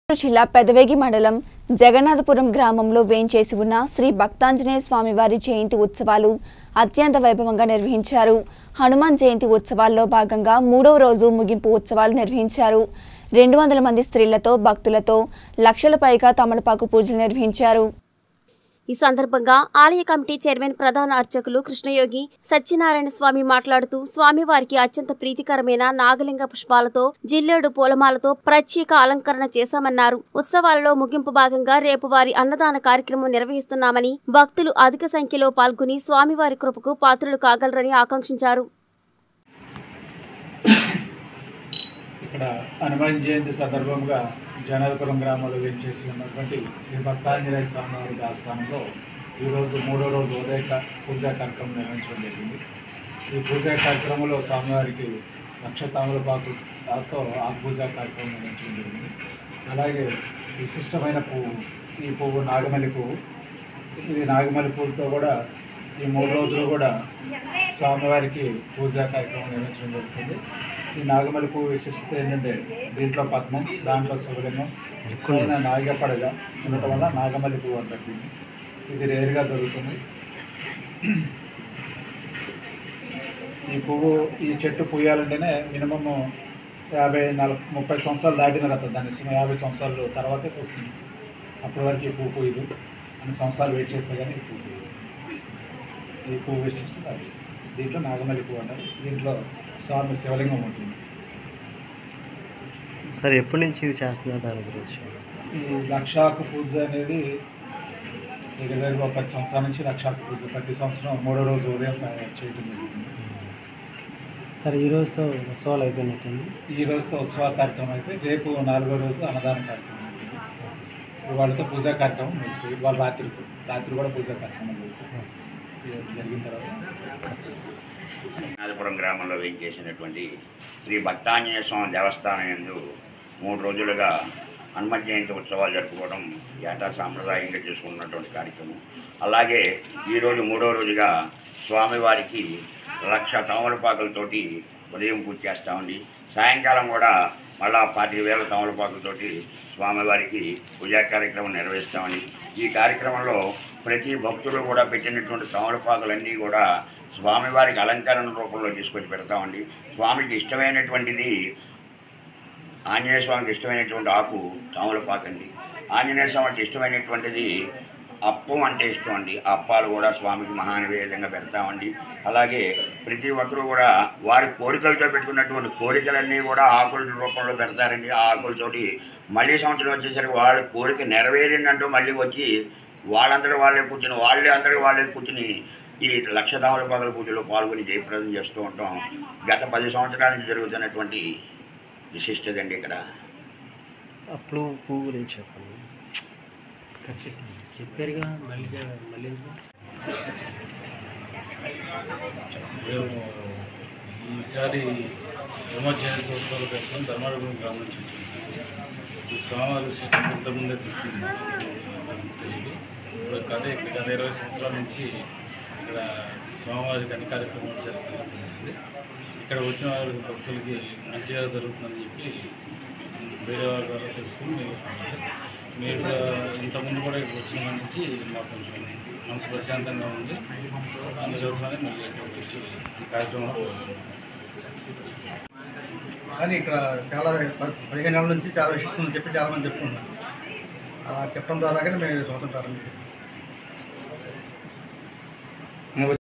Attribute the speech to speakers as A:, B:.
A: జిల్లా పెదవేగి మండలం జగన్నాథపురం గ్రామంలో వేంచేసి ఉన్న శ్రీ భక్తాంజనేయ స్వామి వారి జయంతి ఉత్సవాలు అత్యంత వైభవంగా నిర్వహించారు హనుమాన్ జయంతి ఉత్సవాల్లో భాగంగా మూడవ రోజు ముగింపు ఉత్సవాలు నిర్వహించారు రెండు వందల మంది స్త్రీలతో భక్తులతో లక్షల పైగా తమలపాకు పూజలు నిర్వహించారు
B: ఈ సందర్భంగా ఆలయ కమిటీ చైర్మన్ ప్రధాన అర్చకులు కృష్ణయోగి సత్యనారాయణ స్వామి మాట్లాడుతూ స్వామివారికి అత్యంత ప్రీతికరమైన నాగలింగ పుష్పాలతో జిల్లేడు పూలమాలతో ప్రత్యేక అలంకరణ చేశామన్నారు ఉత్సవాలలో ముగింపు భాగంగా రేపు వారి అన్నదాన కార్యక్రమం నిర్వహిస్తున్నామని భక్తులు అధిక సంఖ్యలో పాల్గొని స్వామివారి కృపకు పాత్రులు కాగలరని ఆకాంక్షించారు
C: ఇక్కడ హనుమాన్ జయంతి సందర్భంగా జనాధపురం గ్రామంలో వేంచేసి ఉన్నటువంటి శ్రీ భక్తాంజనేయ స్వామి వారి ఆస్థానంలో ఈరోజు మూడో రోజు ఉదయ క- పూజా కార్యక్రమం నిర్వహించడం జరిగింది ఈ పూజా కార్యక్రమంలో స్వామివారికి లక్ష తామలపాకు దాంతో ఆ పూజా కార్యక్రమం నిర్వహించడం జరిగింది అలాగే విశిష్టమైన పువ్వు ఈ పువ్వు నాగమల్లి పువ్వు ఇది నాగమల్లి పువ్వుతో కూడా ఈ మూడు రోజులు కూడా స్వామివారికి పూజా కార్యక్రమం నిర్వహించడం జరుగుతుంది ఈ నాగమల్లి పువ్వు విశిష్టత ఏంటంటే దీంట్లో పద్మం దాంట్లో శివలింగం పైన నాగపడగ ఉండటం వల్ల నాగమల్లి పువ్వు అంటారు దీన్ని ఇది రేరుగా దొరుకుతుంది ఈ పువ్వు ఈ చెట్టు పూయాలంటేనే మినిమము యాభై నలభై ముప్పై సంవత్సరాలు దాటిన తర్వాత దాని సుమారు యాభై సంవత్సరాలు తర్వాతే పూస్తుంది అప్పటి వరకు ఈ పువ్వు పూయదు అన్ని సంవత్సరాలు వెయిట్ చేస్తే కానీ ఈ పువ్వు పూయదు ఈ పువ్వు విశిష్టత అది దీంట్లో నాగమల్లి పువ్వు అంటారు దీంట్లో స్వామి శివలింగం ఉంటుంది
D: సార్ ఎప్పటి నుంచి ఇది చేస్తున్నారు దాని గురించి
C: ఈ లక్షాకు పూజ అనేది దగ్గర దగ్గర ఒక పది సంవత్సరాల నుంచి లక్షాకు పూజ ప్రతి సంవత్సరం మూడో రోజు ఉదయం చేయటం జరుగుతుంది
D: సార్ ఈ రోజుతో ఉత్సవాలు అయిపోయినట్టుంది
C: ఈ రోజుతో ఉత్సవ కార్యక్రమం అయితే రేపు నాలుగో రోజు అన్నదాన కార్యక్రమం ఉంటుంది ఇవాళతో పూజా కార్యక్రమం ముగిస్తుంది ఇవాళ రాత్రి రాత్రి కూడా పూజా కార్యక్రమం జరుగుతుంది ఇది జరిగిన తర్వాత
E: నాదపురం గ్రామంలో వేయించేసినటువంటి శ్రీ భక్తాంజనేయ స్వామి దేవస్థానం యందు మూడు రోజులుగా హనుమత్ జయంతి ఉత్సవాలు జరుపుకోవడం ఏటా సాంప్రదాయంగా చేసుకున్నటువంటి కార్యక్రమం అలాగే ఈరోజు మూడో రోజుగా స్వామివారికి లక్ష తమలపాకులతోటి ఉదయం పూజ చేస్తామండి సాయంకాలం కూడా మళ్ళా పాతిక వేల తమలపాకులతోటి స్వామివారికి పూజా కార్యక్రమం నిర్వహిస్తామని ఈ కార్యక్రమంలో ప్రతి భక్తుడు కూడా పెట్టినటువంటి తమలపాకులన్నీ కూడా స్వామివారికి అలంకరణ రూపంలో తీసుకొచ్చి పెడతామండి స్వామికి ఇష్టమైనటువంటిది ఆంజనేయ స్వామికి ఇష్టమైనటువంటి ఆకు తాములపాకు అండి ఆంజనేయ స్వామికి ఇష్టమైనటువంటిది అప్పం అంటే ఇష్టం అండి ఆ అప్పాలు కూడా స్వామికి మహానివేదంగా పెడతామండి అలాగే ప్రతి ఒక్కరూ కూడా వారి కోరికలతో పెట్టుకున్నటువంటి కోరికలన్నీ కూడా ఆకుల రూపంలో పెడతారండి ఆ ఆకులతోటి మళ్ళీ సంవత్సరం వచ్చేసరికి వాళ్ళ కోరిక నెరవేరిందంటూ మళ్ళీ వచ్చి వాళ్ళందరూ వాళ్ళే కూర్చుని వాళ్ళే అందరూ వాళ్ళే కూర్చుని ఈ లక్ష దాముల పగల పూజలో పాల్గొని జయప్రదం చేస్తూ ఉంటాం గత పది సంవత్సరాల నుంచి జరుగుతున్నటువంటి విశిష్టత అండి ఇక్కడ
D: అప్పుడు పువ్వు గురించి చెప్పండి చెప్పారుగా మళ్ళీ మళ్ళీ
F: మేము ఈసారి బ్రహ్మజయంతి ఉత్సవాల కోసం ధర్మవరం గ్రామం నుంచి వచ్చింది ఈ స్వామివారి విశిష్టత ఇంతకుముందే తెలిసింది తెలియదు ఇప్పుడు గత గత ఇరవై సంవత్సరాల నుంచి ఇక్కడ స్వామివారికి అన్ని కార్యక్రమాలు చేస్తారని తెలిసింది ఇక్కడ వచ్చిన వారి భక్తులకి మంచిగా జరుగుతుందని చెప్పి వేరే వారి ద్వారా తెలుసుకుని మీరు మీరు కూడా ఇంతకుముందు కూడా ఇక్కడ వచ్చిన వారి నుంచి మాకు కొంచెం మనసు ప్రశాంతంగా ఉంది అందుకోసమని మళ్ళీ ఇక్కడికి వచ్చి ఈ కార్యక్రమంలో వస్తున్నాం
G: కానీ ఇక్కడ చాలా ప- పదిహేను నెలల నుంచి చాలా విశిష్టం అని చెప్పి చాలా మంది చెప్తున్నారు ఆ చెప్పడం ద్వారా కానీ మేము ఈ సంవత్సరం ప్రారంభించాం